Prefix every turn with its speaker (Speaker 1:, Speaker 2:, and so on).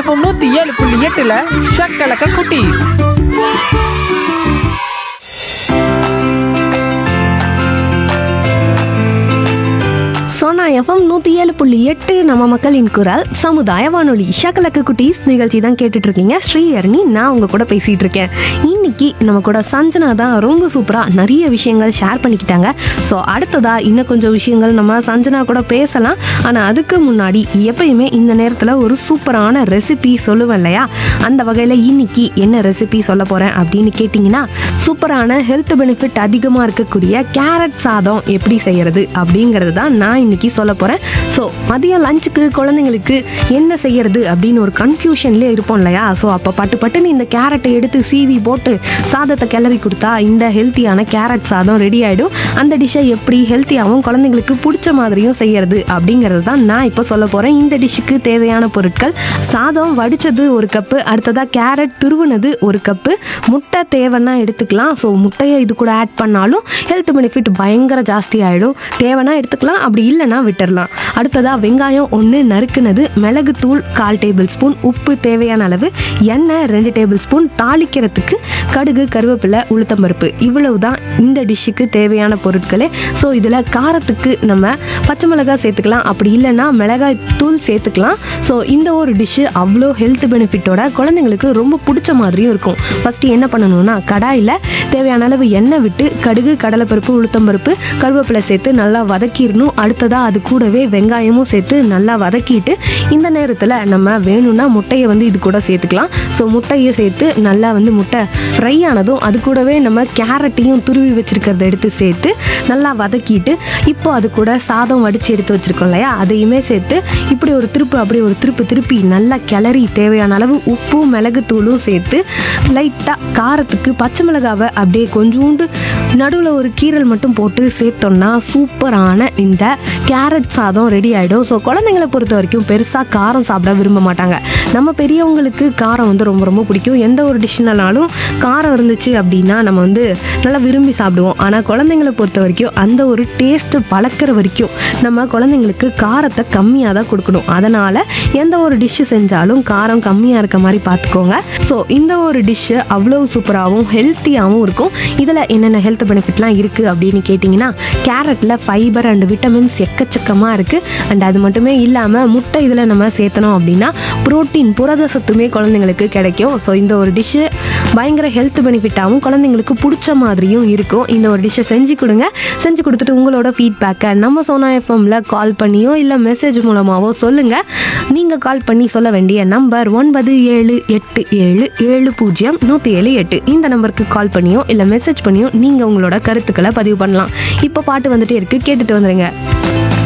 Speaker 1: FM நூத்தி ஏழு புள்ளி எட்டுல ஷக்கலக்க குட்டி
Speaker 2: சோனா எஃப்எம் நூற்றி ஏழு புள்ளி எட்டு நம்ம மக்களின் குரல் சமுதாய வானொலி ஷக்கலக்கு குட்டீஸ் நிகழ்ச்சி தான் கேட்டுட்டு இருக்கீங்க ஸ்ரீஹரணி நான் உங்க கூட பேசிட்டு இருக்கேன் இன்னைக்கு நம்ம கூட சஞ்சனா தான் ரொம்ப சூப்பராக நிறைய விஷயங்கள் ஷேர் பண்ணிக்கிட்டாங்க ஸோ அடுத்ததா இன்னும் கொஞ்சம் விஷயங்கள் நம்ம சஞ்சனா கூட பேசலாம் ஆனால் அதுக்கு முன்னாடி எப்பயுமே இந்த நேரத்தில் ஒரு சூப்பரான ரெசிபி சொல்லுவேன் இல்லையா அந்த வகையில் இன்னைக்கு என்ன ரெசிபி சொல்ல போகிறேன் அப்படின்னு கேட்டிங்கன்னா சூப்பரான ஹெல்த் பெனிஃபிட் அதிகமாக இருக்கக்கூடிய கேரட் சாதம் எப்படி செய்யறது அப்படிங்கிறது தான் நான் இன்னைக்கு சொல்ல போகிறேன் ஸோ மதியம் லஞ்சுக்கு குழந்தைங்களுக்கு என்ன செய்யறது அப்படின்னு ஒரு கன்ஃபியூஷன்லேயே இருப்போம் இல்லையா ஸோ அப்போ பட்டு பட்டுன்னு இந்த கேரட்டை எடுத்து சீவி போட்டு சாதத்தை கிளறி கொடுத்தா இந்த ஹெல்த்தியான கேரட் சாதம் ரெடி ஆகிடும் அந்த டிஷ்ஷை எப்படி ஹெல்த்தியாகவும் குழந்தைங்களுக்கு பிடிச்ச மாதிரியும் செய்யறது அப்படிங்கிறது தான் நான் இப்போ சொல்ல போகிறேன் இந்த டிஷ்ஷுக்கு தேவையான பொருட்கள் சாதம் வடிச்சது ஒரு கப்பு அடுத்ததாக கேரட் துருவுனது ஒரு கப்பு முட்டை தேவைன்னா எடுத்துக்கலாம் ஸோ முட்டையை இது கூட ஆட் பண்ணாலும் ஹெல்த் பெனிஃபிட் பயங்கர ஜாஸ்தி ஆகிடும் தேவைன்னா எடுத்துக்கலாம் அப்படி இல்லைன்னா விட்டுறலாம் அடுத்ததாக வெங்காயம் ஒன்று நறுக்குனது மிளகுத்தூள் கால் டேபிள் ஸ்பூன் உப்பு தேவையான அளவு எண்ணெய் ரெண்டு டேபிள் ஸ்பூன் தாளிக்கிறதுக்கு கடுகு கருவேப்பிலை உளுத்தம்பருப்பு இவ்வளவு தான் இந்த டிஷ்ஷுக்கு தேவையான பொருட்களே ஸோ இதில் காரத்துக்கு நம்ம பச்சை மிளகாய் சேர்த்துக்கலாம் அப்படி இல்லைன்னா மிளகாய் தூள் சேர்த்துக்கலாம் ஸோ இந்த ஒரு டிஷ்ஷு அவ்வளோ ஹெல்த் பெனிஃபிட்டோட குழந்தைங்களுக்கு ரொம்ப பிடிச்ச மாதிரியும் இருக்கும் ஃபஸ்ட்டு என்ன பண்ணணும்னா கடாயில் தேவையான அளவு எண்ணெய் விட்டு கடுகு கடலைப்பருப்பு உளுத்தம்பருப்பு கருவேப்பிலை சேர்த்து நல்லா வதக்கிடணும் அடுத்ததாக அது கூடவே வெங்காயமும் சேர்த்து நல்லா வதக்கிட்டு இந்த நேரத்தில் நம்ம வேணும்னா முட்டையை வந்து இது கூட சேர்த்துக்கலாம் ஸோ முட்டையை சேர்த்து நல்லா வந்து முட்டை ஃப்ரை ஆனதும் அது கூடவே நம்ம கேரட்டையும் துருவி வச்சிருக்கிறத எடுத்து சேர்த்து நல்லா வதக்கிட்டு இப்போ அது கூட சாதம் வடித்து எடுத்து வச்சிருக்கோம் இல்லையா அதையுமே சேர்த்து இப்படி ஒரு திருப்பு அப்படி ஒரு திருப்பு திருப்பி நல்லா கிளறி தேவையான அளவு உப்பும் மிளகுத்தூளும் சேர்த்து லைட்டாக காரத்துக்கு பச்சை மிளகாவை அப்படியே கொஞ்சோண்டு நடுவில் ஒரு கீரல் மட்டும் போட்டு சேர்த்தோம்னா சூப்பரான இந்த கேரட் சாதம் ரெடி ஆகிடும் ஸோ குழந்தைங்களை பொறுத்த வரைக்கும் பெருசாக காரம் சாப்பிட விரும்ப மாட்டாங்க நம்ம பெரியவங்களுக்கு காரம் வந்து ரொம்ப ரொம்ப பிடிக்கும் எந்த ஒரு டிஷ்னாலும் காரம் இருந்துச்சு அப்படின்னா நம்ம வந்து நல்லா விரும்பி சாப்பிடுவோம் ஆனால் குழந்தைங்களை பொறுத்த வரைக்கும் அந்த ஒரு டேஸ்ட்டு பழக்கிற வரைக்கும் நம்ம குழந்தைங்களுக்கு காரத்தை கம்மியாக தான் கொடுக்கணும் அதனால் எந்த ஒரு டிஷ்ஷு செஞ்சாலும் காரம் கம்மியாக இருக்க மாதிரி பார்த்துக்கோங்க ஸோ இந்த ஒரு டிஷ்ஷு அவ்வளோ சூப்பராகவும் ஹெல்த்தியாகவும் இருக்கும் இதில் என்னென்ன ஹெல்த் பெனிஃபிட்லாம் இருக்குது அப்படின்னு கேட்டிங்கன்னா கேரட்டில் ஃபைபர் அண்ட் விட்டமின்ஸ் எக்கச்சக்கமாக இருக்குது அண்ட் அது மட்டுமே இல்லாமல் முட்டை இதில் நம்ம சேர்த்தனோம் அப்படின்னா புரோட்டீன் புரத சத்துமே குழந்தைங்களுக்கு கிடைக்கும் ஸோ இந்த ஒரு டிஷ்ஷு பயங்கர ஹெல்த் பெனிஃபிட்டாகவும் குழந்தைங்களுக்கு பிடிச்ச மாதிரியும் இருக்கும் இந்த ஒரு டிஷ்ஷை செஞ்சு கொடுங்க செஞ்சு கொடுத்துட்டு உங்களோட ஃபீட்பேக்கை நம்ம சோனா எஃப்எம்ல கால் பண்ணியோ இல்லை மெசேஜ் மூலமாகவோ சொல்லுங்கள் நீங்கள் கால் பண்ணி சொல்ல வேண்டிய நம்பர் ஒன்பது ஏழு எட்டு ஏழு ஏழு பூஜ்ஜியம் நூற்றி ஏழு எட்டு இந்த நம்பருக்கு கால் பண்ணியோ இல்லை மெசேஜ் பண்ணியோ நீங்கள் உங்களோட கருத்துக்களை பதிவு பண்ணலாம் இப்போ பாட்டு வந்துட்டே இருக்கு கேட்டுட்டு வந்துடுங்க